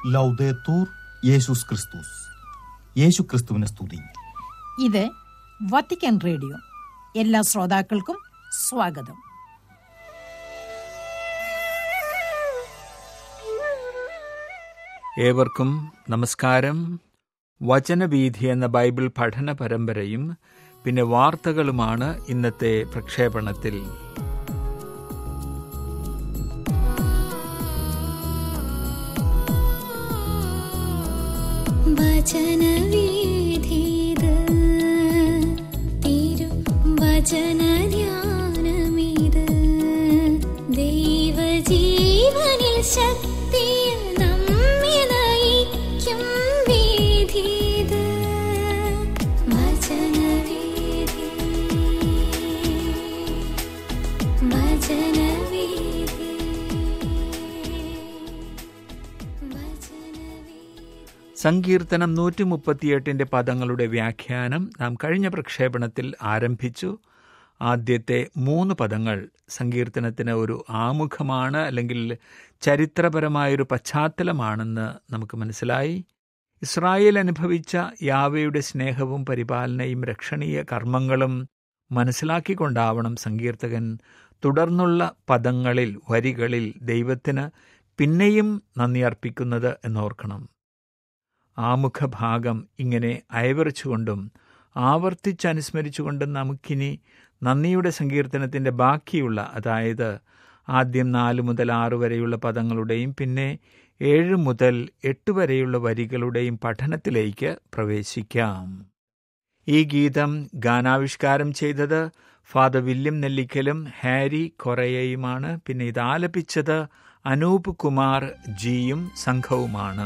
ലൗദേത്തൂർ യേശുസ് ക്രിസ്തുസ് യേശു ക്രിസ്തുവിനെ സ്തുതി ഇത് വത്തിക്കാൻ റേഡിയോ എല്ലാ ശ്രോതാക്കൾക്കും സ്വാഗതം ഏവർക്കും നമസ്കാരം വചനവീഥി എന്ന ബൈബിൾ പഠന പരമ്പരയും പിന്നെ വാർത്തകളുമാണ് ഇന്നത്തെ പ്രക്ഷേപണത്തിൽ വചനവീഥിത് തിരു വചനധ്യാനമിത് ദൈവജീവനിൽ ശക്തിയിൽ നമ്മെ നയിക്കും വീഥിത് വചനവീഥി വചനവീഥി വചനവീഥി സങ്കീർത്തനം നൂറ്റി മുപ്പത്തിയെട്ടിന്റെ പദങ്ങളുടെ വ്യാഖ്യാനം നാം കഴിഞ്ഞ പ്രക്ഷേപണത്തിൽ ആരംഭിച്ചു ആദ്യത്തെ മൂന്ന് പദങ്ങൾ സങ്കീർത്തനത്തിന് ഒരു ആമുഖമാണ് അല്ലെങ്കിൽ ചരിത്രപരമായൊരു പശ്ചാത്തലമാണെന്ന് നമുക്ക് മനസ്സിലായി ഇസ്രായേൽ അനുഭവിച്ച യാവയുടെ സ്നേഹവും പരിപാലനയും രക്ഷണീയ കർമ്മങ്ങളും മനസ്സിലാക്കിക്കൊണ്ടാവണം സങ്കീർത്തകൻ തുടർന്നുള്ള പദങ്ങളിൽ വരികളിൽ ദൈവത്തിന് പിന്നെയും നന്ദി അർപ്പിക്കുന്നത് എന്നോർക്കണം ആമുഖഭാഗം ഇങ്ങനെ അയവറിച്ചുകൊണ്ടും ആവർത്തിച്ചനുസ്മരിച്ചുകൊണ്ടും നമുക്കിനി നന്ദിയുടെ സങ്കീർത്തനത്തിൻ്റെ ബാക്കിയുള്ള അതായത് ആദ്യം നാല് മുതൽ ആറ് വരെയുള്ള പദങ്ങളുടെയും പിന്നെ ഏഴ് മുതൽ എട്ട് വരെയുള്ള വരികളുടെയും പഠനത്തിലേക്ക് പ്രവേശിക്കാം ഈ ഗീതം ഗാനാവിഷ്കാരം ചെയ്തത് ഫാദർ വില്യം നെല്ലിക്കലും ഹാരി കൊറയയുമാണ് പിന്നെ ഇത് ആലപിച്ചത് അനൂപ് കുമാർ ജിയും സംഘവുമാണ്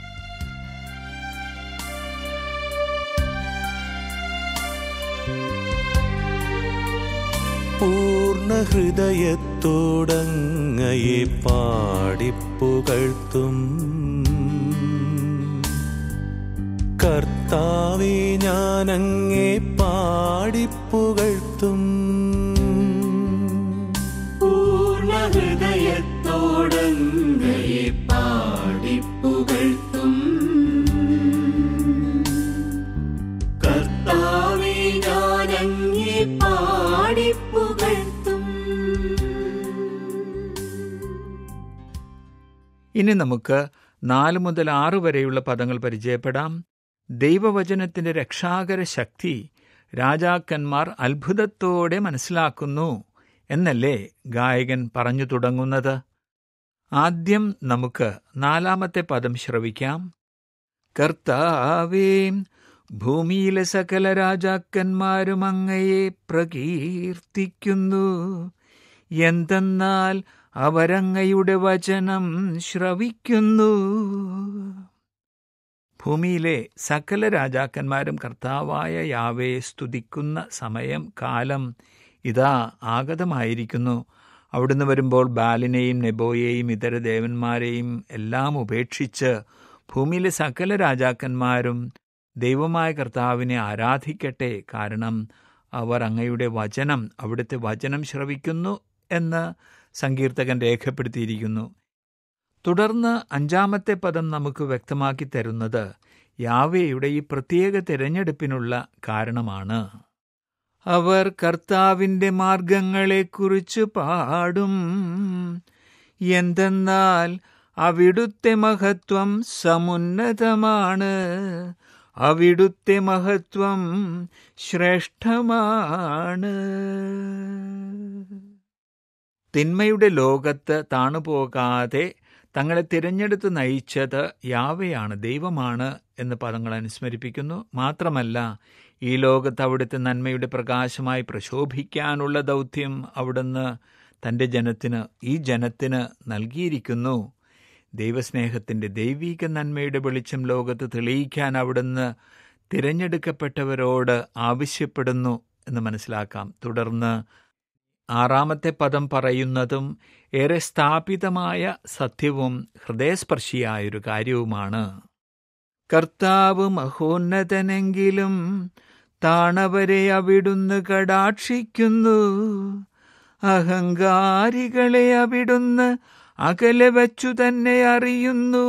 പൂർണ്ണ ഹൃദയത്തോടങ്ങയെ പാടിപ്പുകഴ്ത്തും കർത്താവെ ഞാനങ്ങേ പാടിപ്പുകഴ്ത്തും പൂർണ്ണ ഹൃദയത്തോടങ്ങയെ പാടിപ്പുകഴ്ത്തും കർത്താവെ ഞാനങ്ങേ പാടിപ്പുകഴ്ത്തും ഇനി നമുക്ക് നാല് മുതൽ ആറ് വരെയുള്ള പദങ്ങൾ പരിചയപ്പെടാം ദൈവവചനത്തിന്റെ രക്ഷാകര ശക്തി രാജാക്കന്മാർ അത്ഭുതത്തോടെ മനസ്സിലാക്കുന്നു എന്നല്ലേ ഗായകൻ പറഞ്ഞു തുടങ്ങുന്നത് ആദ്യം നമുക്ക് നാലാമത്തെ പദം ശ്രവിക്കാം കർത്താവേ ഭൂമിയിലെ സകല രാജാക്കന്മാരും അങ്ങയെ പ്രകീർത്തിക്കുന്നു എന്തെന്നാൽ അവരങ്ങയുടെ വചനം ശ്രവിക്കുന്നു ഭൂമിയിലെ സകല രാജാക്കന്മാരും കർത്താവായ യാവയെ സ്തുതിക്കുന്ന സമയം കാലം ഇതാ ആഗതമായിരിക്കുന്നു അവിടുന്ന് വരുമ്പോൾ ബാലിനെയും നെബോയെയും ഇതര ദേവന്മാരെയും എല്ലാം ഉപേക്ഷിച്ച് ഭൂമിയിലെ സകല രാജാക്കന്മാരും ദൈവമായ കർത്താവിനെ ആരാധിക്കട്ടെ കാരണം അവർ അങ്ങയുടെ വചനം അവിടുത്തെ വചനം ശ്രവിക്കുന്നു എന്ന് സങ്കീർത്തകൻ രേഖപ്പെടുത്തിയിരിക്കുന്നു തുടർന്ന് അഞ്ചാമത്തെ പദം നമുക്ക് വ്യക്തമാക്കി തരുന്നത് യാവേയുടെ ഈ പ്രത്യേക തിരഞ്ഞെടുപ്പിനുള്ള കാരണമാണ് അവർ കർത്താവിന്റെ മാർഗങ്ങളെക്കുറിച്ച് പാടും എന്തെന്നാൽ അവിടുത്തെ മഹത്വം സമുന്നതമാണ് അവിടുത്തെ മഹത്വം ശ്രേഷ്ഠമാണ് തിന്മയുടെ ലോകത്ത് താണുപോകാതെ തങ്ങളെ തിരഞ്ഞെടുത്ത് നയിച്ചത് യാവയാണ് ദൈവമാണ് എന്ന് പദങ്ങൾ അനുസ്മരിപ്പിക്കുന്നു മാത്രമല്ല ഈ ലോകത്ത് അവിടുത്തെ നന്മയുടെ പ്രകാശമായി പ്രശോഭിക്കാനുള്ള ദൗത്യം അവിടുന്ന് തൻ്റെ ജനത്തിന് ഈ ജനത്തിന് നൽകിയിരിക്കുന്നു ദൈവസ്നേഹത്തിൻ്റെ ദൈവീക നന്മയുടെ വെളിച്ചം ലോകത്ത് തെളിയിക്കാൻ അവിടുന്ന് തിരഞ്ഞെടുക്കപ്പെട്ടവരോട് ആവശ്യപ്പെടുന്നു എന്ന് മനസ്സിലാക്കാം തുടർന്ന് ആറാമത്തെ പദം പറയുന്നതും ഏറെ സ്ഥാപിതമായ സത്യവും ഹൃദയസ്പർശിയായൊരു കാര്യവുമാണ് കർത്താവ് മഹോന്നതനെങ്കിലും താണവരെ അവിടുന്ന് കടാക്ഷിക്കുന്നു അഹങ്കാരികളെ അവിടുന്ന് അകലെ വച്ചു തന്നെ അറിയുന്നു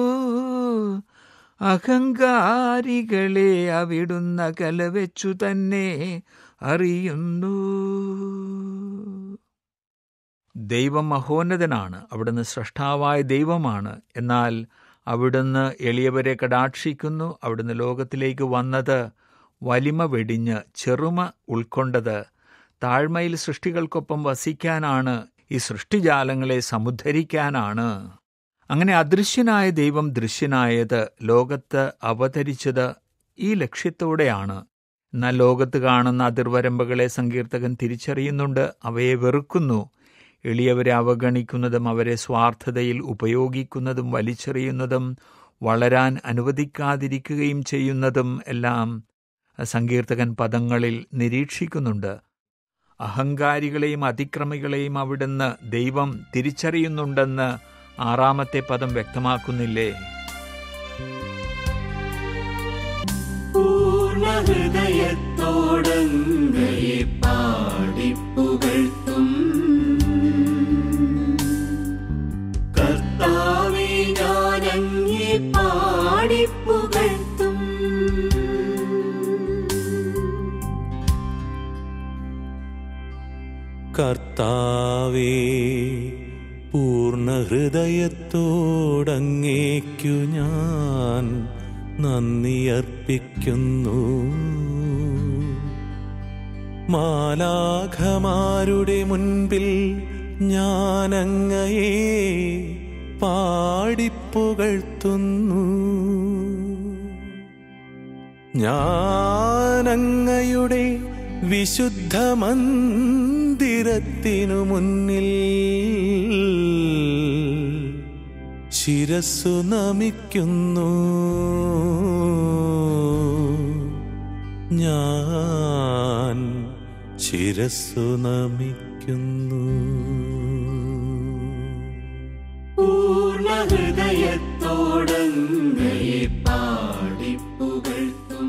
അഹങ്കാരികളെ അവിടുന്ന് അകലെ വെച്ചു തന്നെ അറിയുന്നു ദൈവം മഹോന്നതനാണ് അവിടുന്ന് സൃഷ്ടാവായ ദൈവമാണ് എന്നാൽ അവിടുന്ന് എളിയവരെ കടാക്ഷിക്കുന്നു അവിടുന്ന് ലോകത്തിലേക്ക് വന്നത് വലിമ വെടിഞ്ഞ് ചെറുമ ഉൾക്കൊണ്ടത് താഴ്മയിൽ സൃഷ്ടികൾക്കൊപ്പം വസിക്കാനാണ് ഈ സൃഷ്ടിജാലങ്ങളെ സമുദ്ധരിക്കാനാണ് അങ്ങനെ അദൃശ്യനായ ദൈവം ദൃശ്യനായത് ലോകത്ത് അവതരിച്ചത് ഈ ലക്ഷ്യത്തോടെയാണ് എന്നാൽ ലോകത്ത് കാണുന്ന അതിർവരമ്പുകളെ സങ്കീർത്തകൻ തിരിച്ചറിയുന്നുണ്ട് അവയെ വെറുക്കുന്നു എളിയവരെ അവഗണിക്കുന്നതും അവരെ സ്വാർത്ഥതയിൽ ഉപയോഗിക്കുന്നതും വലിച്ചെറിയുന്നതും വളരാൻ അനുവദിക്കാതിരിക്കുകയും ചെയ്യുന്നതും എല്ലാം സങ്കീർത്തകൻ പദങ്ങളിൽ നിരീക്ഷിക്കുന്നുണ്ട് അഹങ്കാരികളെയും അതിക്രമികളെയും അവിടുന്ന് ദൈവം തിരിച്ചറിയുന്നുണ്ടെന്ന് ആറാമത്തെ പദം വ്യക്തമാക്കുന്നില്ലേ പൂർണ്ണ ഹൃദയത്തോടങ്ങയെ പാടിപ്പുകഴ്ത്തും കർത്താവെ ഞാനങ്ങെ പാടിപ്പുകഴ്ത്തും കർത്താവേ പൂർണ്ണ ഹൃദയത്തോടങ്ങേക്കു ഞാൻ നന്ദി അർപ്പിക്കുന്നു മാലാഖമാരുടെ മുൻപിൽ ഞാനങ്ങയെ പാടിപ്പുകഴ്ത്തുന്നു ഞാനങ്ങയുടെ വിശുദ്ധ മന്ദിരത്തിനു മുന്നിൽ ശിരസ്സു നമിക്കുന്നു ഞാൻ ശിരസ്സു നമിക്കുന്നു പൂർണ്ണ ഹൃദയത്തോടങ്ങയെ പാടിപ്പുകഴ്ത്തും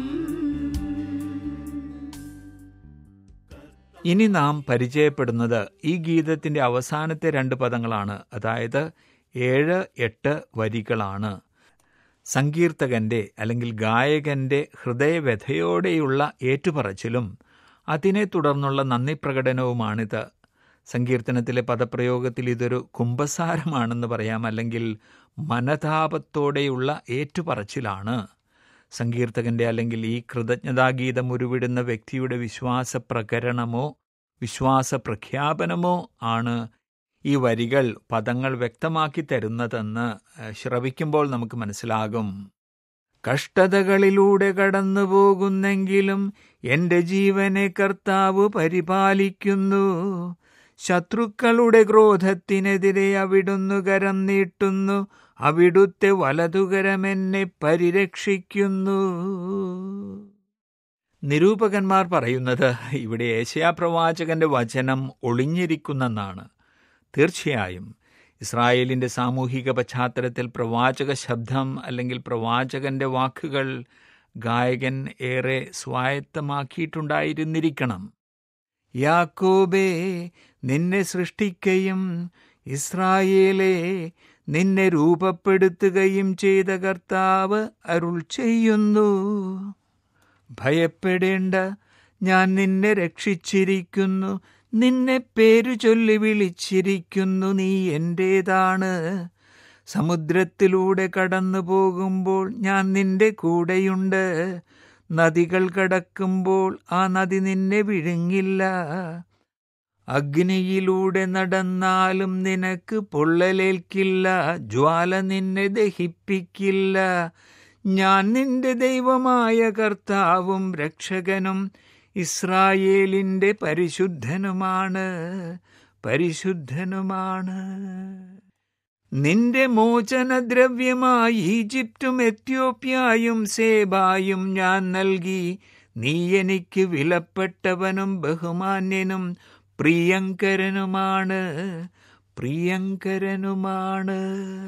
ഇനി നാം പരിചയപ്പെടുന്നത് ഈ ഗീതത്തിന്റെ അവസാനത്തെ രണ്ട് പദങ്ങളാണ് അതായത് ഏഴ് എട്ട് വരികളാണ് സങ്കീർത്തകന്റെ അല്ലെങ്കിൽ ഗായകന്റെ ഹൃദയവ്യഥയോടെയുള്ള ഏറ്റുപറച്ചിലും അതിനെ തുടർന്നുള്ള നന്ദി പ്രകടനവുമാണിത് സങ്കീർത്തനത്തിലെ പദപ്രയോഗത്തിൽ ഇതൊരു കുംഭസാരമാണെന്ന് പറയാം അല്ലെങ്കിൽ മനതാപത്തോടെയുള്ള ഏറ്റുപറച്ചിലാണ് സങ്കീർത്തകന്റെ അല്ലെങ്കിൽ ഈ കൃതജ്ഞതാഗീതം ഉരുവിടുന്ന വ്യക്തിയുടെ വിശ്വാസ പ്രകരണമോ വിശ്വാസ പ്രഖ്യാപനമോ ആണ് ഈ വരികൾ പദങ്ങൾ വ്യക്തമാക്കി തരുന്നതെന്ന് ഏഹ്, ശ്രവിക്കുമ്പോൾ നമുക്ക് മനസ്സിലാകും കഷ്ടതകളിലൂടെ കടന്നു പോകുന്നെങ്കിലും എന്റെ ജീവനെ കർത്താവ് പരിപാലിക്കുന്നു ശത്രുക്കളുടെ ക്രോധത്തിനെതിരെ അവിടുന്ന് കരം നീട്ടുന്നു അവിടുത്തെ വലതുകരം എന്നെ പരിരക്ഷിക്കുന്നു നിരൂപകന്മാർ പറയുന്നത് ഇവിടെ ഏഷ്യാപ്രവാചകന്റെ വചനം ഒളിഞ്ഞിരിക്കുന്നെന്നാണ് തീർച്ചയായും ഇസ്രായേലിന്റെ സാമൂഹിക പശ്ചാത്തലത്തിൽ പ്രവാചക ശബ്ദം അല്ലെങ്കിൽ പ്രവാചകന്റെ വാക്കുകൾ ഗായകൻ ഏറെ സ്വായത്തമാക്കിയിട്ടുണ്ടായിരുന്നിരിക്കണം യാക്കോബേ നിന്നെ സൃഷ്ടിക്കുകയും ഇസ്രായേലെ നിന്നെ രൂപപ്പെടുത്തുകയും ചെയ്ത കർത്താവ് അരുൾ ചെയ്യുന്നു ഭയപ്പെടേണ്ട ഞാൻ നിന്നെ രക്ഷിച്ചിരിക്കുന്നു നിന്നെ പേരു ചൊല്ലി വിളിച്ചിരിക്കുന്നു നീ എന്റേതാണ് സമുദ്രത്തിലൂടെ കടന്നു പോകുമ്പോൾ ഞാൻ നിന്റെ കൂടെയുണ്ട് നദികൾ കടക്കുമ്പോൾ ആ നദി നിന്നെ വിഴുങ്ങില്ല അഗ്നിയിലൂടെ നടന്നാലും നിനക്ക് പൊള്ളലേൽക്കില്ല ജ്വാല നിന്നെ ദഹിപ്പിക്കില്ല ഞാൻ നിന്റെ ദൈവമായ കർത്താവും രക്ഷകനും ഇസ്രായേലിന്റെ പരിശുദ്ധനുമാണ് പരിശുദ്ധനുമാണ് നിന്റെ മോചനദ്രവ്യമായി ഈജിപ്തും എത്യോപ്യായും സേബായും ഞാൻ നൽകി നീ എനിക്ക് വിലപ്പെട്ടവനും ബഹുമാന്യനും പ്രിയങ്കരനുമാണ് പ്രിയങ്കരനുമാണ്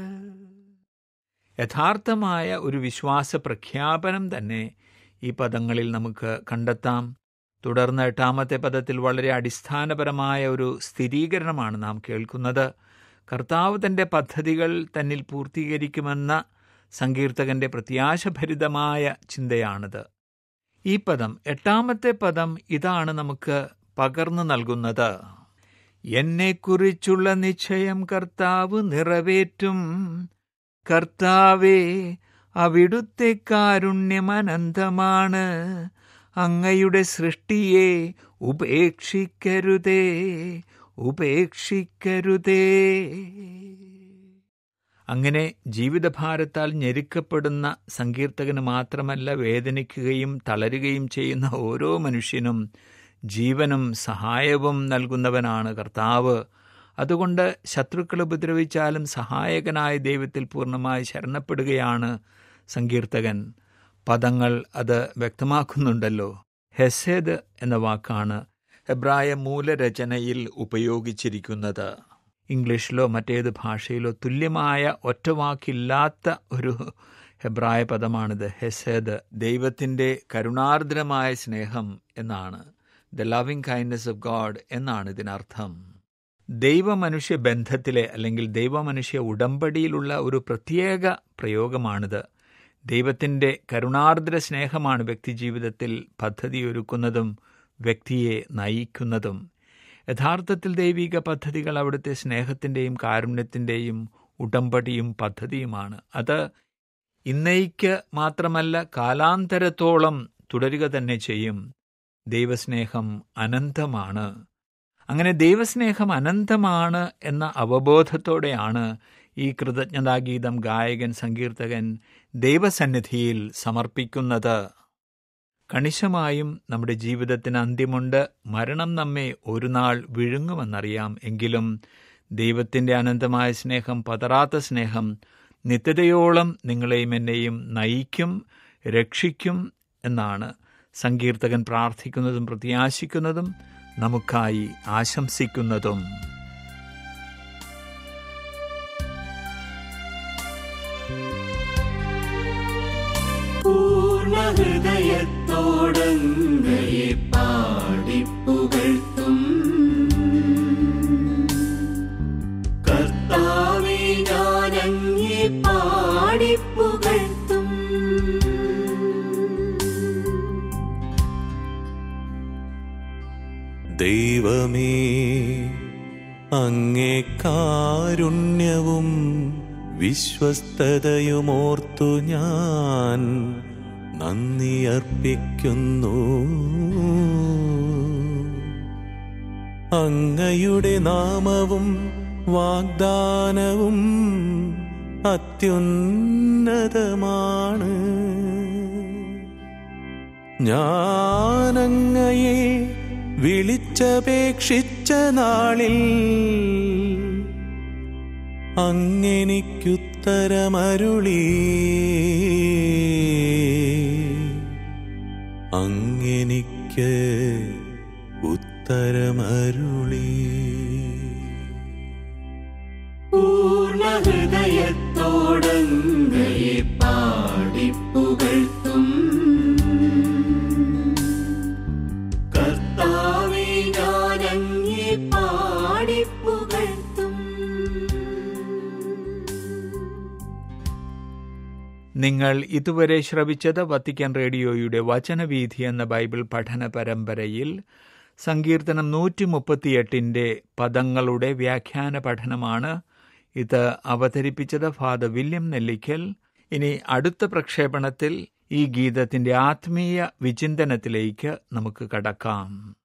യഥാർത്ഥമായ ഒരു വിശ്വാസ പ്രഖ്യാപനം തന്നെ ഈ പദങ്ങളിൽ നമുക്ക് കണ്ടെത്താം തുടർന്ന് എട്ടാമത്തെ പദത്തിൽ വളരെ അടിസ്ഥാനപരമായ ഒരു സ്ഥിരീകരണമാണ് നാം കേൾക്കുന്നത് കർത്താവ് തൻ്റെ പദ്ധതികൾ തന്നിൽ പൂർത്തീകരിക്കുമെന്ന സങ്കീർത്തകന്റെ പ്രത്യാശഭരിതമായ ചിന്തയാണിത് ഈ പദം എട്ടാമത്തെ പദം ഇതാണ് നമുക്ക് പകർന്നു നൽകുന്നത് എന്നെക്കുറിച്ചുള്ള നിശ്ചയം കർത്താവ് നിറവേറ്റും കർത്താവേ അവിടുത്തെ കാരുണ്യമനന്തമാണ് അങ്ങയുടെ സൃഷ്ടിയെ ഉപേക്ഷിക്കരുതേ ഉപേക്ഷിക്കരുതേ അങ്ങനെ ജീവിതഭാരത്താൽ ഞെരുക്കപ്പെടുന്ന സങ്കീർത്തകന് മാത്രമല്ല വേദനിക്കുകയും തളരുകയും ചെയ്യുന്ന ഓരോ മനുഷ്യനും ജീവനും സഹായവും നൽകുന്നവനാണ് കർത്താവ് അതുകൊണ്ട് ശത്രുക്കൾ ഉപദ്രവിച്ചാലും സഹായകനായ ദൈവത്തിൽ പൂർണ്ണമായി ശരണപ്പെടുകയാണ് സങ്കീർത്തകൻ പദങ്ങൾ അത് വ്യക്തമാക്കുന്നുണ്ടല്ലോ ഹെസേദ് എന്ന വാക്കാണ് ഹെബ്രായ മൂലരചനയിൽ ഉപയോഗിച്ചിരിക്കുന്നത് ഇംഗ്ലീഷിലോ മറ്റേത് ഭാഷയിലോ തുല്യമായ ഒറ്റവാക്കില്ലാത്ത ഒരു ഹെബ്രായ പദമാണിത് ഹെസേദ് ദൈവത്തിൻ്റെ കരുണാർദ്രമായ സ്നേഹം എന്നാണ് the loving kindness of God എന്നാണ് ഇതിനർത്ഥം ദൈവമനുഷ്യ ബന്ധത്തിലെ അല്ലെങ്കിൽ ദൈവമനുഷ്യ ഉടമ്പടിയിലുള്ള ഒരു പ്രത്യേക പ്രയോഗമാണിത് ദൈവത്തിൻ്റെ കരുണാർദ്ര സ്നേഹമാണ് വ്യക്തിജീവിതത്തിൽ പദ്ധതിയൊരുക്കുന്നതും വ്യക്തിയെ നയിക്കുന്നതും യഥാർത്ഥത്തിൽ ദൈവിക പദ്ധതികൾ അവിടുത്തെ സ്നേഹത്തിൻ്റെയും കാരുണ്യത്തിൻ്റെയും ഉടമ്പടിയും പദ്ധതിയുമാണ് അത് ഇന്നയ്ക്ക് മാത്രമല്ല കാലാന്തരത്തോളം തുടരുക തന്നെ ചെയ്യും ദൈവസ്നേഹം അനന്തമാണ് അങ്ങനെ ദൈവസ്നേഹം അനന്തമാണ് എന്ന അവബോധത്തോടെയാണ് ഈ കൃതജ്ഞതാഗീതം ഗായകൻ സങ്കീർത്തകൻ ദൈവസന്നിധിയിൽ സമർപ്പിക്കുന്നത് കണിശമായും നമ്മുടെ ജീവിതത്തിന് അന്ത്യമുണ്ട് മരണം നമ്മെ ഒരു നാൾ വിഴുങ്ങുമെന്നറിയാം എങ്കിലും ദൈവത്തിൻ്റെ അനന്തമായ സ്നേഹം പതറാത്ത സ്നേഹം നിത്യതയോളം നിങ്ങളെയും എന്നെയും നയിക്കും രക്ഷിക്കും എന്നാണ് സങ്കീർത്തകൻ പ്രാർത്ഥിക്കുന്നതും പ്രത്യാശിക്കുന്നതും നമുക്കായി ആശംസിക്കുന്നതും പൂർണ്ണഹൃദയത്തോടങ്ങയെ പാടിപ്പുകഴ്ത്തും കർത്താവെ ഞാനങ്ങെ പാടിപ്പുകഴ്ത്തും ദൈവമേ അങ്ങേ കാരുണ്യവും വിശ്വസ്തതയുമോർത്തു ഞാൻ നന്ദി അർപ്പിക്കുന്നു അങ്ങയുടെ നാമവും വാഗ്ദാനവും അത്യുന്നതമാണ് ഞാനങ്ങയെ വിളിച്ചപേക്ഷിച്ച നാളിൽ അങ്ങെനിക്കുത്തരമരുളി അങ്ങെനിക്ക് ഉത്തരമരുളി പൂർണ്ണഹൃദയത്തോടങ്ങയെ പാടിപ്പുകഴ്ത്തും കർത്താവെ ഞാനങ്ങെ പാടിപ്പുകഴ്ത്തും നിങ്ങൾ ഇതുവരെ ശ്രവിച്ചത് വത്തിക്കാൻ റേഡിയോയുടെ വചനവീഥി എന്ന ബൈബിൾ പഠന പരമ്പരയിൽ സങ്കീർത്തനം നൂറ്റി മുപ്പത്തിയെട്ടിൻ്റെ പദങ്ങളുടെ വ്യാഖ്യാന പഠനമാണ് ഇത് അവതരിപ്പിച്ചത് ഫാദർ വില്യം നെല്ലിക്കൽ ഇനി അടുത്ത പ്രക്ഷേപണത്തിൽ ഈ ഗീതത്തിന്റെ ആത്മീയ വിചിന്തനത്തിലേക്ക് നമുക്ക് കടക്കാം